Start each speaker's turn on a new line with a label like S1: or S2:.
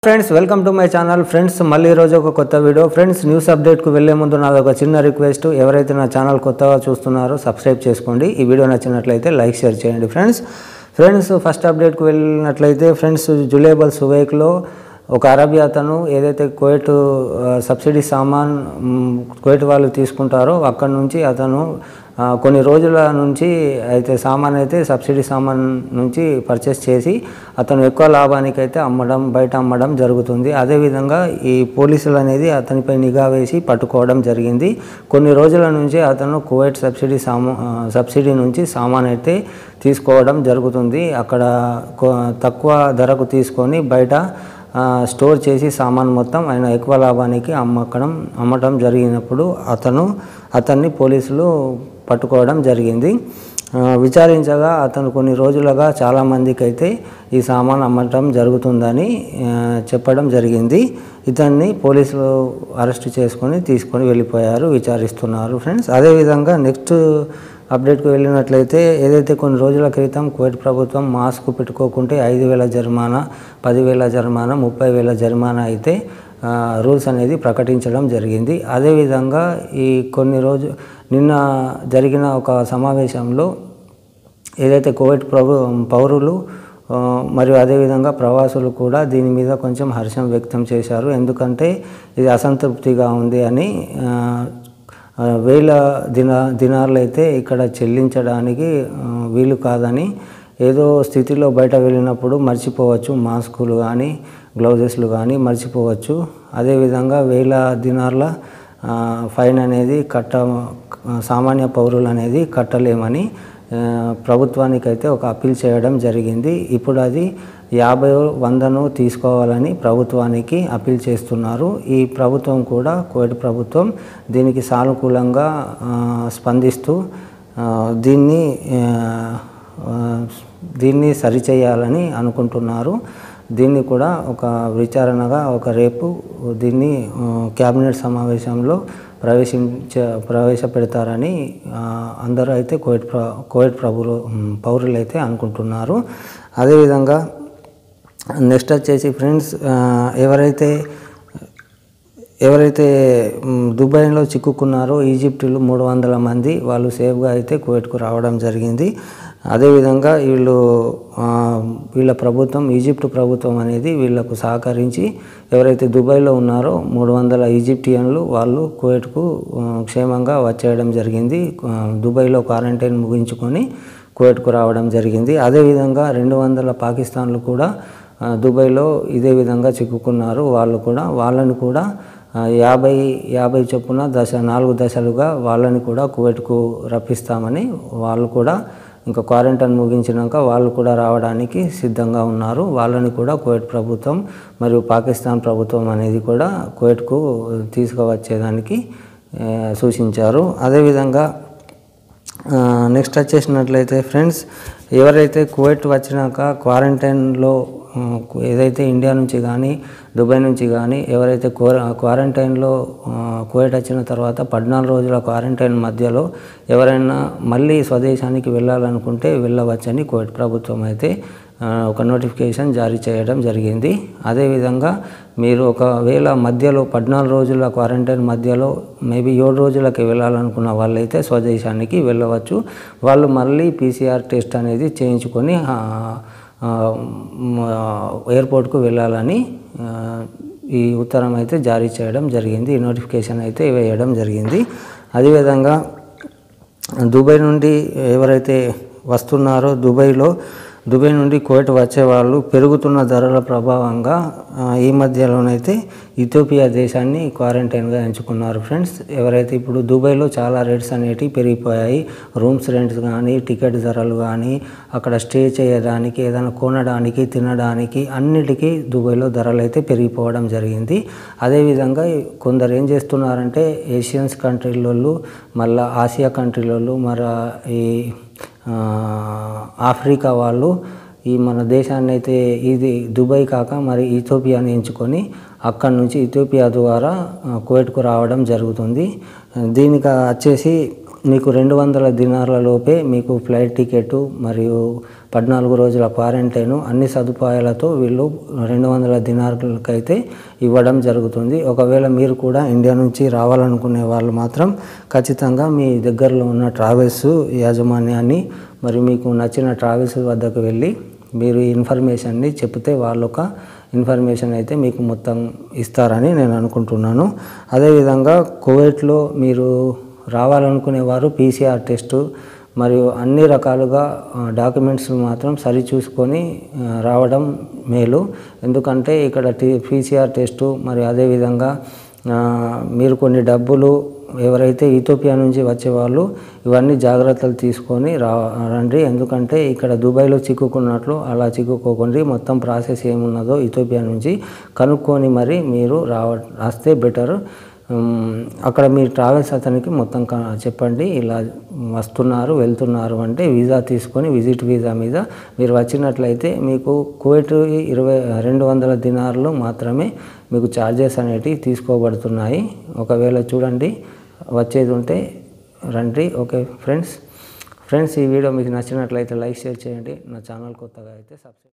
S1: friends welcome to my channel friends మళ్ళీ ఈరోజు ఒక కొత్త వీడియో ఫ్రెండ్స్ న్యూస్ అప్డేట్కు వెళ్ళే ముందు నాది ఒక చిన్న రిక్వెస్ట్ ఎవరైతే నా ఛానల్ కొత్తగా చూస్తున్నారో సబ్స్క్రైబ్ చేసుకోండి ఈ వీడియో నచ్చినట్లయితే లైక్ షేర్ చేయండి ఫ్రెండ్స్ ఫ్రెండ్స్ ఫస్ట్ అప్డేట్కి వెళ్ళినట్లయితే ఫ్రెండ్స్ జులేబల్ సువేక్లో ఒక అరబీ అతను ఏదైతే కోయట్ ఆ, సబ్సిడీ సామాన్ మ్, కోయట్ వాళ్ళు తీసుకుంటారో అక్కడ నుంచి అతను ఆ, కొన్ని రోజుల నుంచి అయితే సామాన్ అయితే సబ్సిడీ సామాన్ నుంచి పర్చేస్ చేసి అతను ఎక్కువ లాభానికి అయితే అమ్మడం బయట అమ్మడం జరుగుతుంది అదేవిధంగా ఈ పోలీసులు అనేది అతనిపై నిఘా వేసి పట్టుకోవడం జరిగింది కొన్ని రోజుల నుంచి అతను కువైట్ సబ్సిడీ సామా ఆ, సబ్సిడీ నుంచి సామాన్ అయితే తీసుకోవడం జరుగుతుంది అక్కడ కొ- తక్కువ ధరకు తీసుకొని బయట ఆ, స్టోర్ చేసి సామాన్ మొత్తం ఆయన ఎక్కువ లాభానికి అమ్మకడం అమ్మటం జరిగినప్పుడు అతను అతన్ని పోలీసులు పట్టుకోవడం జరిగింది ఆ, విచారించగా అతను కొన్ని రోజులుగా చాలామందికి అయితే ఈ సామాన్ అమ్మటం జరుగుతుందని ఆ, చెప్పడం జరిగింది ఇతన్ని పోలీసులు అరెస్ట్ చేసుకొని తీసుకొని వెళ్ళిపోయారు విచారిస్తున్నారు ఫ్రెండ్స్ అదేవిధంగా నెక్స్ట్ అప్డేట్కి వెళ్ళినట్లయితే ఏదైతే కొన్ని రోజుల క్రితం కువైట్ ప్రభుత్వం మాస్క్ పెట్టుకోకుంటే ఐదు వేల జరిమానా పదివేల జరిమానా ముప్పై వేల జరిమానా అయితే ఆ, రూల్స్ అనేది ప్రకటించడం జరిగింది అదేవిధంగా ఈ కొన్ని రోజు నిన్న జరిగిన ఒక సమావేశంలో ఏదైతే కోవిడ్ ప్రభు పౌరులు ఆ, మరియు అదేవిధంగా ప్రవాసులు కూడా దీని మీద కొంచెం హర్షం వ్యక్తం చేశారు ఎందుకంటే ఇది అసంతృప్తిగా ఉంది అని ఆ, ఆ, వేల దిన దినార్లు అయితే ఇక్కడ చెల్లించడానికి ఆ, వీలు కాదని ఏదో స్థితిలో బయట వెళ్ళినప్పుడు మర్చిపోవచ్చు మాస్కులు కానీ గ్లౌజెస్లు కానీ మర్చిపోవచ్చు అదేవిధంగా వేల దినార్ల ఆ, ఫైన్ అనేది కట్ట సామాన్య పౌరులు అనేది కట్టలేమని ఆ, ప్రభుత్వానికైతే ఒక అప్పీల్ చేయడం జరిగింది ఇప్పుడు అది యాభై వందను తీసుకోవాలని ప్రభుత్వానికి అప్పీల్ చేస్తున్నారు ఈ ప్రభుత్వం కూడా కోవిడ్ ప్రభుత్వం దీనికి సానుకూలంగా ఆ, స్పందిస్తూ ఆ, దీన్ని ఆ, ఆ, దీన్ని సరిచేయాలని అనుకుంటున్నారు దీన్ని కూడా ఒక విచారణగా ఒక రేపు దీన్ని ఆ, క్యాబినెట్ సమావేశంలో ప్రవేశించ ప్రవేశపెడతారని ఆ, అందరూ అయితే కోవిడ్ ప్ర కోవిడ్ ప్రభులు పౌరులు అయితే అనుకుంటున్నారు అదేవిధంగా నెక్స్ట్ వచ్చేసి ఫ్రెండ్స్ ఆ, ఎవరైతే ఎవరైతే మ్, దుబాయ్లో చిక్కుకున్నారో ఈజిప్టులు మూడు వందల మంది వాళ్ళు సేఫ్గా అయితే కువైట్కు రావడం జరిగింది అదేవిధంగా వీళ్ళు ఆ, వీళ్ళ ప్రభుత్వం ఈజిప్ట్ ప్రభుత్వం అనేది వీళ్ళకు సహకరించి ఎవరైతే దుబాయ్లో ఉన్నారో మూడు వందల ఈజిప్టియన్లు వాళ్ళు కువైట్కు ఆ, క్షేమంగా వచ్చేయడం జరిగింది ఆ, దుబాయ్లో క్వారంటైన్ ముగించుకొని కువైట్కు రావడం జరిగింది అదేవిధంగా రెండు వందల పాకిస్తాన్లు కూడా ఆ, దుబాయ్లో ఇదే విధంగా చిక్కుకున్నారు వాళ్ళు కూడా వాళ్ళని కూడా ఆ, యాభై యాభై చొప్పున దశ నాలుగు దశలుగా వాళ్ళని కూడా కువైట్కు రప్పిస్తామని వాళ్ళు కూడా ఇంకా క్వారంటైన్ ముగించినాక వాళ్ళు కూడా రావడానికి సిద్ధంగా ఉన్నారు వాళ్ళని కూడా కువైట్ ప్రభుత్వం మరియు పాకిస్తాన్ ప్రభుత్వం అనేది కూడా కువైట్కు తీసుకువచ్చేదానికి ఆ, సూచించారు అదేవిధంగా ఆ, నెక్స్ట్ వచ్చేసినట్లయితే ఫ్రెండ్స్ ఎవరైతే కువైట్ వచ్చినాక క్వారంటైన్లో ఆ, ఏదైతే ఇండియా నుంచి కానీ దుబాయ్ నుంచి కానీ ఎవరైతే క్వా క్వారంటైన్లో ఆ, కువైట్ వచ్చిన తర్వాత పద్నాలుగు రోజుల క్వారంటైన్ మధ్యలో ఎవరైనా మళ్ళీ స్వదేశానికి వెళ్ళాలనుకుంటే వెళ్ళవచ్చని కువైట్ ప్రభుత్వం అయితే ఆ, ఒక నోటిఫికేషన్ జారీ చేయడం జరిగింది అదేవిధంగా మీరు ఒకవేళ మధ్యలో పద్నాలుగు రోజుల క్వారంటైన్ మధ్యలో మేబీ ఏడు రోజులకి వెళ్ళాలనుకున్న వాళ్ళైతే స్వదేశానికి వెళ్ళవచ్చు వాళ్ళు మళ్ళీ పీసీఆర్ టెస్ట్ అనేది చేయించుకొని ఆ, ఆ, మ్, ఎయిర్పోర్ట్కు వెళ్ళాలని ఆ, ఈ ఉత్తరం అయితే జారీ చేయడం జరిగింది ఈ నోటిఫికేషన్ అయితే వేయడం జరిగింది అదేవిధంగా దుబాయ్ నుండి ఎవరైతే వస్తున్నారో దుబాయ్లో దుబాయ్ నుండి కువైట్ వచ్చేవాళ్ళు పెరుగుతున్న ధరల ప్రభావంగా ఆ, ఈ మధ్యలోనైతే ఇథోపియా దేశాన్ని క్వారంటైన్గా ఎంచుకున్నారు ఫ్రెండ్స్ ఎవరైతే ఇప్పుడు దుబాయ్లో చాలా రేట్స్ అనేటివి పెరిగిపోయాయి రూమ్స్ రెంట్స్ కానీ టికెట్ ధరలు కానీ అక్కడ స్టే చేయడానికి ఏదైనా కొనడానికి తినడానికి అన్నిటికీ దుబాయ్లో ధరలు అయితే పెరిగిపోవడం జరిగింది అదేవిధంగా కొందరు ఏం చేస్తున్నారంటే ఏషియన్స్ కంట్రీలలో మళ్ళీ ఆసియా కంట్రీలలో మరి ఈ ఆ, ఆఫ్రికా వాళ్ళు ఈ మన దేశాన్ని అయితే ఇది దుబాయ్ కాక మరి ఇథోపియాని ఎంచుకొని అక్కడి నుంచి ఇథోపియా ద్వారా ఆ, కువైట్కు రావడం జరుగుతుంది దీనికి వచ్చేసి మీకు రెండు వందల దినార్ల లోపే మీకు ఫ్లైట్ టికెట్ మరియు పద్నాలుగు రోజుల క్వారంటైన్ అన్ని సదుపాయాలతో వీళ్ళు రెండు వందల దినార్లకైతే ఇవ్వడం జరుగుతుంది ఒకవేళ మీరు కూడా ఇండియా నుంచి రావాలనుకునే వాళ్ళు మాత్రం ఖచ్చితంగా మీ దగ్గరలో ఉన్న ట్రావెల్స్ యాజమాన్యాన్ని మరి మీకు నచ్చిన ట్రావెల్స్ వద్దకు వెళ్ళి మీరు ఈ ఇన్ఫర్మేషన్ని చెప్తే వాళ్ళు ఒక ఇన్ఫర్మేషన్ అయితే మీకు మొత్తం ఇస్తారని నేను అనుకుంటున్నాను అదేవిధంగా కువైట్లో మీరు రావాలనుకునే వారు పీసీఆర్ టెస్టు మరియు అన్ని రకాలుగా డాక్యుమెంట్స్ మాత్రం సరి చూసుకొని ఆ, రావడం మేలు ఎందుకంటే ఇక్కడ టీ పీసీఆర్ టెస్టు మరియు అదేవిధంగా ఆ, మీరు కొన్ని డబ్బులు ఎవరైతే ఈథోపియా నుంచి వచ్చేవాళ్ళు ఇవన్నీ జాగ్రత్తలు తీసుకొని రా రండి ఎందుకంటే ఇక్కడ దుబాయ్లో చిక్కుకున్నట్లు అలా చిక్కుకోకండి మొత్తం ప్రాసెస్ ఏమున్నదో ఈథోపియా నుంచి కనుక్కొని మరి మీరు రావ రాస్తే బెటర్ అక్కడ మీ ట్రావెల్స్ అతనికి మొత్తం క- చెప్పండి ఇలా వస్తున్నారు వెళ్తున్నారు అంటే వీసా తీసుకొని విజిట్ వీసా మీద మీరు వచ్చినట్లయితే మీకు కువైట్ ఇరవై రెండు వందల దినార్లు మాత్రమే మీకు ఛార్జెస్ అనేటివి తీసుకోబడుతున్నాయి ఒకవేళ చూడండి వచ్చేది ఉంటే రండి ఓకే ఫ్రెండ్స్ ఫ్రెండ్స్ ఈ వీడియో మీకు నచ్చినట్లయితే లైక్ షేర్ చేయండి నా ఛానల్ కొత్తగా అయితే సబ్స్క్రైబ్